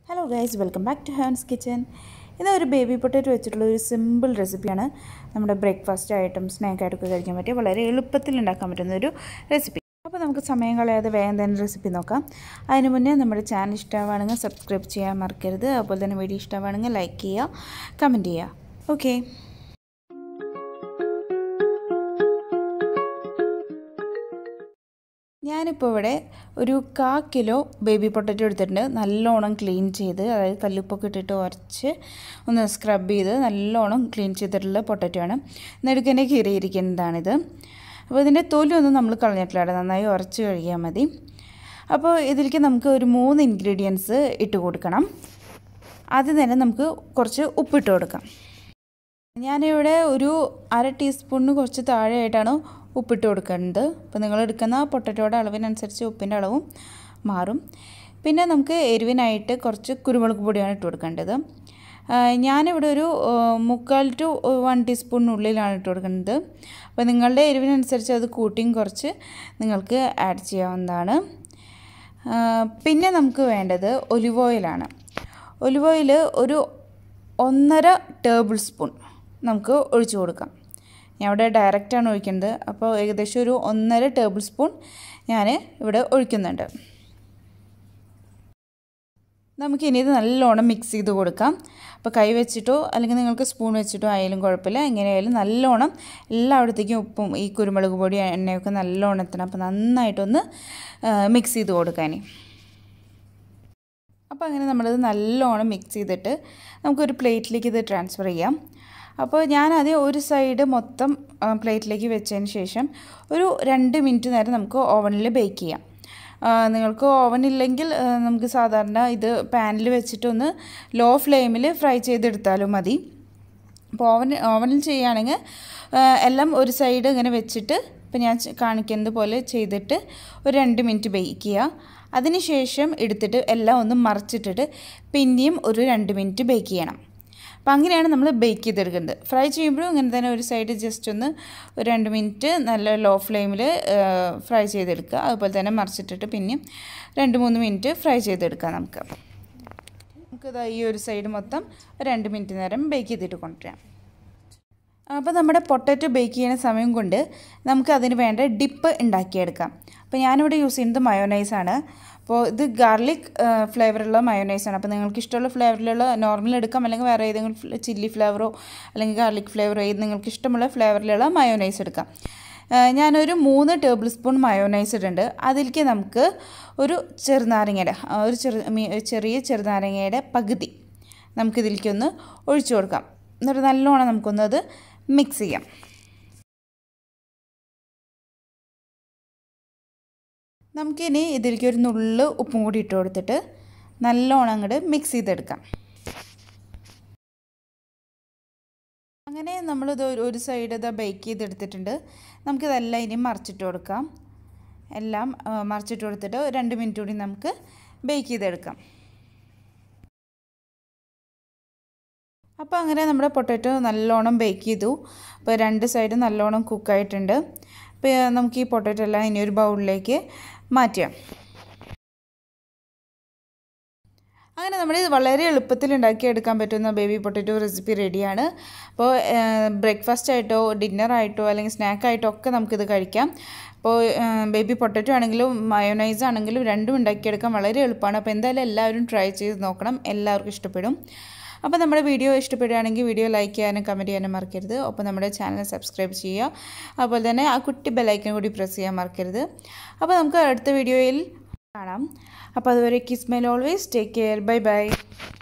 hello guys welcome back to Hans kitchen ഇത് ഒരു baby potato വെച്ചിട്ടുള്ള ഒരു സിമ്പിൾ റെസിപ്പിയാണ് നമ്മുടെ ബ്രേക്ക്ഫാസ്റ്റ് ആയിട്ടും സ്നാക്കായിട്ടൊക്കെ കഴിക്കാൻ പറ്റിയ വളരെ എളുപ്പത്തിൽ ഉണ്ടാക്കാൻ പറ്റുന്ന ഒരു റെസിപ്പി അപ്പോൾ നമുക്ക് സമയം കളയാതെ വേഗം തന്നെ റെസിപ്പി നോക്കാം അതിന് മുന്നേ നമ്മുടെ ചാനൽ ഇഷ്ടമാണെങ്കിൽ സബ്സ്ക്രൈബ് ചെയ്യാൻ മറക്കരുത് അതുപോലെ തന്നെ വീഡിയോ ഇഷ്ടമാണെങ്കിൽ ലൈക്ക് ചെയ്യുക കമൻറ്റ് ചെയ്യുക ഓക്കെ ഞാനിപ്പോൾ ഇവിടെ ഒരു കാ കിലോ ബേബി പൊട്ടറ്റോ എടുത്തിട്ടുണ്ട് നല്ലോണം ക്ലീൻ ചെയ്ത് അതായത് കല്ലുപ്പൊക്കെ ഇട്ടിട്ട് ഉരച്ച് ഒന്ന് സ്ക്രബ് ചെയ്ത് നല്ലോണം ക്ലീൻ ചെയ്തിട്ടുള്ള പൊട്ടറ്റോ ആണ് നെടുക്കനെ കീറിയിരിക്കുന്നതാണിത് അപ്പോൾ ഇതിൻ്റെ തൊലിയൊന്നും നമ്മൾ കളഞ്ഞിട്ടില്ല കേട്ടോ നന്നായി ഉരച്ച് കഴുകിയാൽ മതി അപ്പോൾ ഇതിലേക്ക് നമുക്ക് ഒരു മൂന്ന് ഇൻഗ്രീഡിയൻസ് ഇട്ട് കൊടുക്കണം ആദ്യം തന്നെ നമുക്ക് കുറച്ച് ഉപ്പിട്ട് കൊടുക്കാം ഞാനിവിടെ ഒരു അര ടീസ്പൂണിന് കുറച്ച് താഴെയായിട്ടാണ് ഉപ്പിട്ട് കൊടുക്കേണ്ടത് അപ്പോൾ നിങ്ങൾ എടുക്കുന്ന പൊട്ടറ്റോയുടെ അളവിനനുസരിച്ച് ഉപ്പിൻ്റെ അളവും മാറും പിന്നെ നമുക്ക് എരിവിനായിട്ട് കുറച്ച് കുരുമുളക് പൊടിയാണ് ഇട്ട് കൊടുക്കേണ്ടത് ഞാനിവിടെ ഒരു മുക്കാൽ ടു വൺ ടീസ്പൂണിനുള്ളിലാണ് ഇട്ട് കൊടുക്കുന്നത് അപ്പോൾ നിങ്ങളുടെ എരിവിനനുസരിച്ച് അത് കൂട്ടിയും കുറച്ച് നിങ്ങൾക്ക് ആഡ് ചെയ്യാവുന്നതാണ് പിന്നെ നമുക്ക് വേണ്ടത് ഒലിവ് ഓയിലാണ് ഒലിവ് ഓയിൽ ഒരു ഒന്നര ടേബിൾ സ്പൂൺ നമുക്ക് ഒഴിച്ചു കൊടുക്കാം ഞാൻ ഇവിടെ ഡയറക്റ്റാണ് ഒഴിക്കുന്നത് അപ്പോൾ ഏകദേശം ഒരു ഒന്നര ടേബിൾ സ്പൂൺ ഞാൻ ഇവിടെ ഒഴിക്കുന്നുണ്ട് നമുക്കിനി ഇത് നല്ലോണം മിക്സ് ചെയ്ത് കൊടുക്കാം അപ്പോൾ കൈ വെച്ചിട്ടോ അല്ലെങ്കിൽ നിങ്ങൾക്ക് സ്പൂൺ വെച്ചിട്ടോ ആയാലും കുഴപ്പമില്ല എങ്ങനെയായാലും നല്ലോണം എല്ലായിടത്തേക്കും ഉപ്പും ഈ കുരുമുളക് പൊടി എണ്ണയൊക്കെ നല്ലോണം എത്തണം അപ്പോൾ നന്നായിട്ടൊന്ന് മിക്സ് ചെയ്ത് കൊടുക്കാൻ അപ്പോൾ അങ്ങനെ നമ്മളിത് നല്ലോണം മിക്സ് ചെയ്തിട്ട് നമുക്കൊരു പ്ലേറ്റിലേക്ക് ഇത് ട്രാൻസ്ഫർ ചെയ്യാം അപ്പോൾ ഞാനത് ഒരു സൈഡ് മൊത്തം പ്ലേറ്റിലേക്ക് വെച്ചതിന് ശേഷം ഒരു രണ്ട് മിനിറ്റ് നേരം നമുക്ക് ഓവനിൽ ബേക്ക് ചെയ്യാം നിങ്ങൾക്ക് ഓവൻ ഇല്ലെങ്കിൽ നമുക്ക് സാധാരണ ഇത് പാനിൽ വെച്ചിട്ടൊന്ന് ലോ ഫ്ലെയിമിൽ ഫ്രൈ ചെയ്തെടുത്താലും മതി അപ്പോൾ ഓവൻ ഓവനിൽ ചെയ്യുകയാണെങ്കിൽ എല്ലാം ഒരു സൈഡ് ഇങ്ങനെ വെച്ചിട്ട് ഇപ്പോൾ ഞാൻ കാണിക്കുന്നത് പോലെ ചെയ്തിട്ട് ഒരു രണ്ട് മിനിറ്റ് ബേക്ക് ചെയ്യുക അതിനുശേഷം എടുത്തിട്ട് എല്ലാം ഒന്ന് മറിച്ചിട്ടിട്ട് പിന്നെയും ഒരു രണ്ട് മിനിറ്റ് ബേക്ക് ചെയ്യണം അപ്പോൾ അങ്ങനെയാണ് നമ്മൾ ബേക്ക് ചെയ്തെടുക്കുന്നത് ഫ്രൈ ചെയ്യുമ്പോഴും ഇങ്ങനെ തന്നെ ഒരു സൈഡ് ജസ്റ്റ് ഒന്ന് ഒരു രണ്ട് മിനിറ്റ് നല്ല ലോ ഫ്ലെയിമിൽ ഫ്രൈ ചെയ്തെടുക്കുക അതുപോലെ തന്നെ മറിച്ചിട്ടിട്ട് പിന്നെയും രണ്ട് മൂന്ന് മിനിറ്റ് ഫ്രൈ ചെയ്തെടുക്കാം നമുക്ക് നമുക്കിത് ഈ ഒരു സൈഡ് മൊത്തം രണ്ട് മിനിറ്റ് നേരം ബേക്ക് ചെയ്തിട്ട് കൊണ്ടുവരാം അപ്പോൾ നമ്മുടെ പൊട്ടറ്റോ ബേക്ക് ചെയ്യുന്ന സമയം കൊണ്ട് നമുക്ക് അതിന് വേണ്ട ഡിപ്പ് ഉണ്ടാക്കിയെടുക്കാം അപ്പോൾ ഞാനിവിടെ യൂസ് ചെയ്യുന്നത് മയോനൈസാണ് അപ്പോൾ ഇത് ഗാർലിക് ഫ്ലേവറുള്ള മയോനൈസാണ് അപ്പോൾ നിങ്ങൾക്ക് ഇഷ്ടമുള്ള ഫ്ലേവറിലുള്ള നോർമൽ എടുക്കാം അല്ലെങ്കിൽ വേറെ ഏതെങ്കിലും ചില്ലി ഫ്ലേവറോ അല്ലെങ്കിൽ ഗാർലിക് ഫ്ലേവറോ ഏത് നിങ്ങൾക്ക് ഇഷ്ടമുള്ള ഫ്ലേവറിലുള്ള മയോനൈസ് എടുക്കാം ഞാനൊരു മൂന്ന് ടേബിൾ സ്പൂൺ മയോനൈസ് ഇടുന്നുണ്ട് അതിലേക്ക് നമുക്ക് ഒരു ചെറുനാരങ്ങയുടെ ഒരു ചെറു ചെറിയ ചെറുനാരങ്ങയുടെ പകുതി നമുക്കിതിലേക്കൊന്ന് ഒഴിച്ചു കൊടുക്കാം എന്നിട്ട് നല്ലോണം നമുക്കൊന്ന് അത് മിക്സ് ചെയ്യാം നമുക്കിനി ഇതിലേക്ക് ഒരു നുള്ളു ഉപ്പും കൂടി ഇട്ട് കൊടുത്തിട്ട് നല്ലോണം അങ്ങോട്ട് മിക്സ് ചെയ്തെടുക്കാം അങ്ങനെ നമ്മളിത് ഒരു സൈഡ് ഇത് ബേക്ക് ചെയ്തെടുത്തിട്ടുണ്ട് നമുക്കിതെല്ലാം ഇനി മറിച്ചിട്ട് കൊടുക്കാം എല്ലാം മറിച്ചിട്ട് കൊടുത്തിട്ട് രണ്ട് മിനിറ്റ് കൂടി നമുക്ക് ബേക്ക് ചെയ്തെടുക്കാം അപ്പോൾ അങ്ങനെ നമ്മുടെ പൊട്ടാറ്റോ നല്ലോണം ബേക്ക് ചെയ്തു അപ്പോൾ രണ്ട് സൈഡ് നല്ലോണം കുക്കായിട്ടുണ്ട് അപ്പോൾ നമുക്ക് ഈ പൊട്ടാറ്റോ എല്ലാം ഇനി ഒരു ബൗളിലേക്ക് മാറ്റാം അങ്ങനെ നമ്മൾ വളരെ എളുപ്പത്തിൽ ഉണ്ടാക്കിയെടുക്കാൻ പറ്റുന്ന ബേബി പൊട്ടറ്റോ റെസിപ്പി റെഡിയാണ് അപ്പോൾ ബ്രേക്ക്ഫാസ്റ്റ് ആയിട്ടോ ഡിന്നറായിട്ടോ അല്ലെങ്കിൽ സ്നാക്കായിട്ടോ ഒക്കെ നമുക്കിത് കഴിക്കാം അപ്പോൾ ബേബി പൊട്ടറ്റോ ആണെങ്കിലും മയോനൈസ് ആണെങ്കിലും രണ്ടും ഉണ്ടാക്കിയെടുക്കാൻ വളരെ എളുപ്പമാണ് അപ്പോൾ എന്തായാലും എല്ലാവരും ട്രൈ ചെയ്ത് നോക്കണം എല്ലാവർക്കും ഇഷ്ടപ്പെടും അപ്പോൾ നമ്മുടെ വീഡിയോ ഇഷ്ടപ്പെടുകയാണെങ്കിൽ വീഡിയോ ലൈക്ക് ചെയ്യാനും കമൻറ്റ് ചെയ്യാനും മറക്കരുത് ഒപ്പം നമ്മുടെ ചാനൽ സബ്സ്ക്രൈബ് ചെയ്യുക അതുപോലെ തന്നെ ആ കുട്ടി ബെല്ലൈക്കൻ കൂടി പ്രസ് ചെയ്യാൻ മറക്കരുത് അപ്പോൾ നമുക്ക് അടുത്ത വീഡിയോയിൽ കാണാം അപ്പോൾ അതുവരെ kiss mile always take care bye by